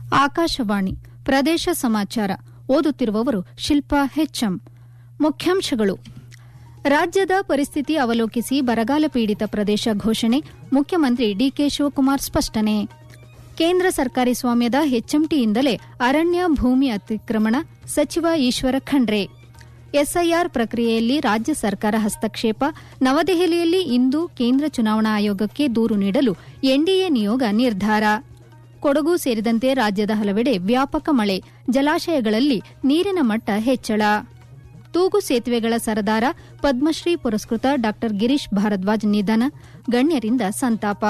ಆಕಾಶವಾಣಿ ಪ್ರದೇಶ ಸಮಾಚಾರ ಓದುತ್ತಿರುವವರು ಶಿಲ್ಪಾ ಹೆಚ್ಎಂ ಮುಖ್ಯಾಂಶಗಳು ರಾಜ್ಯದ ಪರಿಸ್ಥಿತಿ ಅವಲೋಕಿಸಿ ಬರಗಾಲ ಪೀಡಿತ ಪ್ರದೇಶ ಘೋಷಣೆ ಮುಖ್ಯಮಂತ್ರಿ ಡಿಕೆ ಶಿವಕುಮಾರ್ ಸ್ಪಷ್ಟನೆ ಕೇಂದ್ರ ಸರ್ಕಾರಿ ಸ್ವಾಮ್ಯದ ಹೆಚ್ಎಂಟಿಯಿಂದಲೇ ಅರಣ್ಯ ಭೂಮಿ ಅತಿಕ್ರಮಣ ಸಚಿವ ಈಶ್ವರ ಖಂಡ್ರೆ ಎಸ್ಐಆರ್ ಪ್ರಕ್ರಿಯೆಯಲ್ಲಿ ರಾಜ್ಯ ಸರ್ಕಾರ ಹಸ್ತಕ್ಷೇಪ ನವದೆಹಲಿಯಲ್ಲಿ ಇಂದು ಕೇಂದ್ರ ಚುನಾವಣಾ ಆಯೋಗಕ್ಕೆ ದೂರು ನೀಡಲು ಎನ್ಡಿಎ ನಿಯೋಗ ನಿರ್ಧಾರ ಕೊಡಗು ಸೇರಿದಂತೆ ರಾಜ್ಯದ ಹಲವೆಡೆ ವ್ಯಾಪಕ ಮಳೆ ಜಲಾಶಯಗಳಲ್ಲಿ ನೀರಿನ ಮಟ್ಟ ಹೆಚ್ಚಳ ತೂಗು ಸೇತುವೆಗಳ ಸರದಾರ ಪದ್ಮಶ್ರೀ ಪುರಸ್ಕೃತ ಡಾ ಗಿರೀಶ್ ಭಾರದ್ವಾಜ್ ನಿಧನ ಗಣ್ಯರಿಂದ ಸಂತಾಪ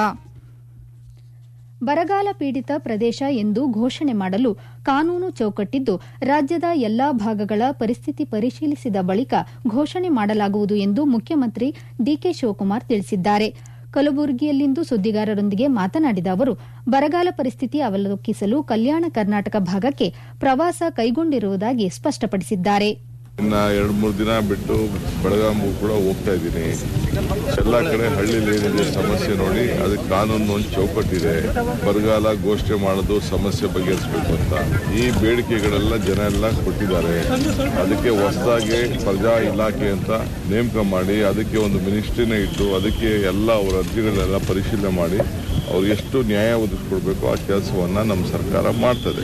ಬರಗಾಲ ಪೀಡಿತ ಪ್ರದೇಶ ಎಂದು ಘೋಷಣೆ ಮಾಡಲು ಕಾನೂನು ಚೌಕಟ್ಟಿದ್ದು ರಾಜ್ಯದ ಎಲ್ಲಾ ಭಾಗಗಳ ಪರಿಸ್ಥಿತಿ ಪರಿಶೀಲಿಸಿದ ಬಳಿಕ ಘೋಷಣೆ ಮಾಡಲಾಗುವುದು ಎಂದು ಮುಖ್ಯಮಂತ್ರಿ ಡಿಕೆ ಶಿವಕುಮಾರ್ ತಿಳಿಸಿದ್ದಾರೆ ಕಲಬುರಗಿಯಲ್ಲಿಂದು ಸುದ್ದಿಗಾರರೊಂದಿಗೆ ಮಾತನಾಡಿದ ಅವರು ಬರಗಾಲ ಪರಿಸ್ಥಿತಿ ಅವಲೋಕಿಸಲು ಕಲ್ಯಾಣ ಕರ್ನಾಟಕ ಭಾಗಕ್ಕೆ ಪ್ರವಾಸ ಕೈಗೊಂಡಿರುವುದಾಗಿ ಸ್ಪಷ್ಟಪಡಿಸಿದ್ದಾರೆ ಇನ್ನ ಎರಡು ಮೂರು ದಿನ ಬಿಟ್ಟು ಬೆಳಗಾವಿಗೂ ಕೂಡ ಹೋಗ್ತಾ ಇದ್ದೀನಿ ಎಲ್ಲ ಕಡೆ ಹಳ್ಳಿಲಿ ಏನಿದೆ ಸಮಸ್ಯೆ ನೋಡಿ ಅದಕ್ಕೆ ಕಾನೂನು ಒಂದು ಚೌಕಟ್ಟಿದೆ ಬರಗಾಲ ಘೋಷಣೆ ಮಾಡೋದು ಸಮಸ್ಯೆ ಬಗೆಹರಿಸಬೇಕು ಅಂತ ಈ ಬೇಡಿಕೆಗಳೆಲ್ಲ ಜನ ಎಲ್ಲ ಕೊಟ್ಟಿದ್ದಾರೆ ಅದಕ್ಕೆ ಹೊಸದಾಗಿ ಪ್ರಜಾ ಇಲಾಖೆ ಅಂತ ನೇಮಕ ಮಾಡಿ ಅದಕ್ಕೆ ಒಂದು ಮಿನಿಸ್ಟ್ರಿನ ಇಟ್ಟು ಅದಕ್ಕೆ ಎಲ್ಲ ಅವರ ಅರ್ಜಿಗಳೆಲ್ಲ ಪರಿಶೀಲನೆ ಮಾಡಿ ಅವ್ರಿಗೆ ಎಷ್ಟು ನ್ಯಾಯ ಒದಗಿಸ್ಕೊಡ್ಬೇಕು ಆ ಕೆಲಸವನ್ನ ನಮ್ಮ ಸರ್ಕಾರ ಮಾಡ್ತದೆ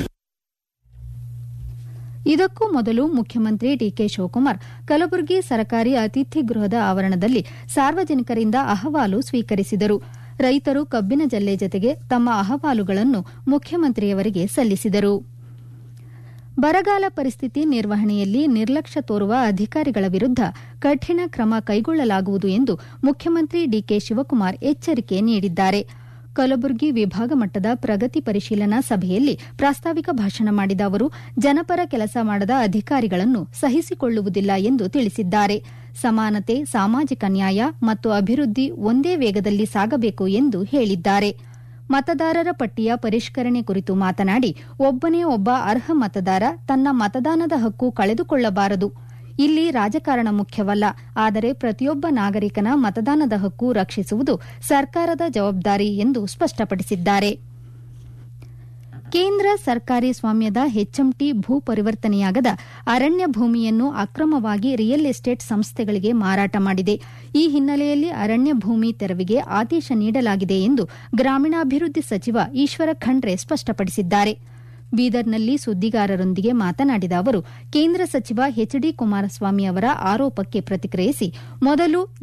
ಇದಕ್ಕೂ ಮೊದಲು ಮುಖ್ಯಮಂತ್ರಿ ಡಿಕೆ ಶಿವಕುಮಾರ್ ಕಲಬುರಗಿ ಸರಕಾರಿ ಅತಿಥಿ ಗೃಹದ ಆವರಣದಲ್ಲಿ ಸಾರ್ವಜನಿಕರಿಂದ ಅಹವಾಲು ಸ್ವೀಕರಿಸಿದರು ರೈತರು ಕಬ್ಬಿನ ಜಲ್ಲೆ ಜತೆಗೆ ತಮ್ಮ ಅಹವಾಲುಗಳನ್ನು ಮುಖ್ಯಮಂತ್ರಿಯವರಿಗೆ ಸಲ್ಲಿಸಿದರು ಬರಗಾಲ ಪರಿಸ್ಥಿತಿ ನಿರ್ವಹಣೆಯಲ್ಲಿ ನಿರ್ಲಕ್ಷ್ಯ ತೋರುವ ಅಧಿಕಾರಿಗಳ ವಿರುದ್ದ ಕಠಿಣ ಕ್ರಮ ಕೈಗೊಳ್ಳಲಾಗುವುದು ಎಂದು ಮುಖ್ಯಮಂತ್ರಿ ಡಿಕೆ ಶಿವಕುಮಾರ್ ಎಚ್ಚರಿಕೆ ನೀಡಿದ್ದಾರೆ ಕಲಬುರಗಿ ವಿಭಾಗ ಮಟ್ಟದ ಪ್ರಗತಿ ಪರಿಶೀಲನಾ ಸಭೆಯಲ್ಲಿ ಪ್ರಾಸ್ತಾವಿಕ ಭಾಷಣ ಮಾಡಿದ ಅವರು ಜನಪರ ಕೆಲಸ ಮಾಡದ ಅಧಿಕಾರಿಗಳನ್ನು ಸಹಿಸಿಕೊಳ್ಳುವುದಿಲ್ಲ ಎಂದು ತಿಳಿಸಿದ್ದಾರೆ ಸಮಾನತೆ ಸಾಮಾಜಿಕ ನ್ಯಾಯ ಮತ್ತು ಅಭಿವೃದ್ಧಿ ಒಂದೇ ವೇಗದಲ್ಲಿ ಸಾಗಬೇಕು ಎಂದು ಹೇಳಿದ್ದಾರೆ ಮತದಾರರ ಪಟ್ಟಿಯ ಪರಿಷ್ಕರಣೆ ಕುರಿತು ಮಾತನಾಡಿ ಒಬ್ಬನೇ ಒಬ್ಬ ಅರ್ಹ ಮತದಾರ ತನ್ನ ಮತದಾನದ ಹಕ್ಕು ಕಳೆದುಕೊಳ್ಳಬಾರದು ಇಲ್ಲಿ ರಾಜಕಾರಣ ಮುಖ್ಯವಲ್ಲ ಆದರೆ ಪ್ರತಿಯೊಬ್ಬ ನಾಗರಿಕನ ಮತದಾನದ ಹಕ್ಕು ರಕ್ಷಿಸುವುದು ಸರ್ಕಾರದ ಜವಾಬ್ದಾರಿ ಎಂದು ಸ್ಪಷ್ಟಪಡಿಸಿದ್ದಾರೆ ಕೇಂದ್ರ ಸರ್ಕಾರಿ ಸ್ವಾಮ್ಯದ ಹೆಚ್ಎಂಟಿ ಭೂ ಪರಿವರ್ತನೆಯಾಗದ ಅರಣ್ಯ ಭೂಮಿಯನ್ನು ಅಕ್ರಮವಾಗಿ ರಿಯಲ್ ಎಸ್ಟೇಟ್ ಸಂಸ್ಥೆಗಳಿಗೆ ಮಾರಾಟ ಮಾಡಿದೆ ಈ ಹಿನ್ನೆಲೆಯಲ್ಲಿ ಅರಣ್ಯ ಭೂಮಿ ತೆರವಿಗೆ ಆದೇಶ ನೀಡಲಾಗಿದೆ ಎಂದು ಗ್ರಾಮೀಣಾಭಿವೃದ್ಧಿ ಸಚಿವ ಈಶ್ವರ ಖಂಡ್ರೆ ಸ್ಪಷ್ಟಪಡಿಸಿದ್ದಾರೆ ಬೀದರ್ನಲ್ಲಿ ಸುದ್ದಿಗಾರರೊಂದಿಗೆ ಮಾತನಾಡಿದ ಅವರು ಕೇಂದ್ರ ಸಚಿವ ಎಚ್ ಡಿ ಕುಮಾರಸ್ವಾಮಿ ಅವರ ಆರೋಪಕ್ಕೆ ಪ್ರತಿಕ್ರಿಯಿಸಿ ಮೊದಲು